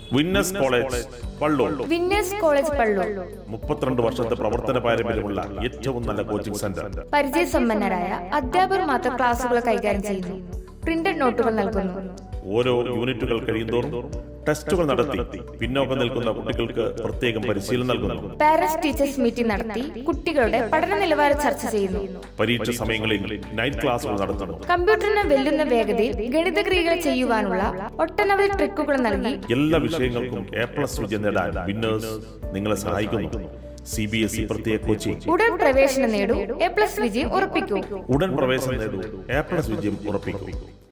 winners college Pallur Winners college Pallur മുപ്പത്തിരണ്ട് വർഷത്തെ പ്രവർത്തന പാരമ്പര്യമുള്ള ഏറ്റവും നല്ല കോച്ചിംഗ് സെന്റർ പരിചയസമ്പന്നരായ അധ്യാപകർ മാത്രം ക്ലാസുകൾ കൈകാര്യം ചെയ്യുന്നു പ്രിന്റഡ് നോട്ടുകൾ നൽകുന്നു ഓരോ യൂണിറ്റുകൾ കഴിയുന്തോറും ടെസ്റ്റുകൾ നടത്തി പിന്നോക്കം നിൽക്കുന്ന കുട്ടികൾക്ക് പ്രത്യേകം പരിശീലനം നൽകുന്നു പാരന്റ്സ് ടീച്ചേഴ്സ് മീറ്റിംഗ് നടത്തി കുട്ടികളുടെ പഠന നിലവാരം ചർച്ച ചെയ്യുന്നു പരീക്ഷ സമയങ്ങളിൽ നൈറ്റ് ക്ലാസുകൾ നടത്തുന്നു കമ്പ്യൂട്ടറിനെ വെല്ലുന്ന വേഗതയിൽ ഗണിതക്രിയകൾ ചെയ്യുവാനുള്ള ഒട്ടനവധി ട്രിക്കുകൾ നൽകി എല്ലാ വിഷയങ്ങൾക്കും എ പ്ലസ് വിജയം നേടാൻ വിന്നേഴ്സ് നിങ്ങളെ സഹായിക്കുന്നു സി ബി എസ് ഇ പ്രത്യേക കോച്ചിംഗ് ഉടൻ പ്രവേശനം നേടൂ എ പ്ലസ് വിജയം ഉറപ്പിക്കൂ ഉടൻ പ്രവേശനം നേടൂ എ പ്ലസ് വിജയം ഉറപ്പിക്കൂ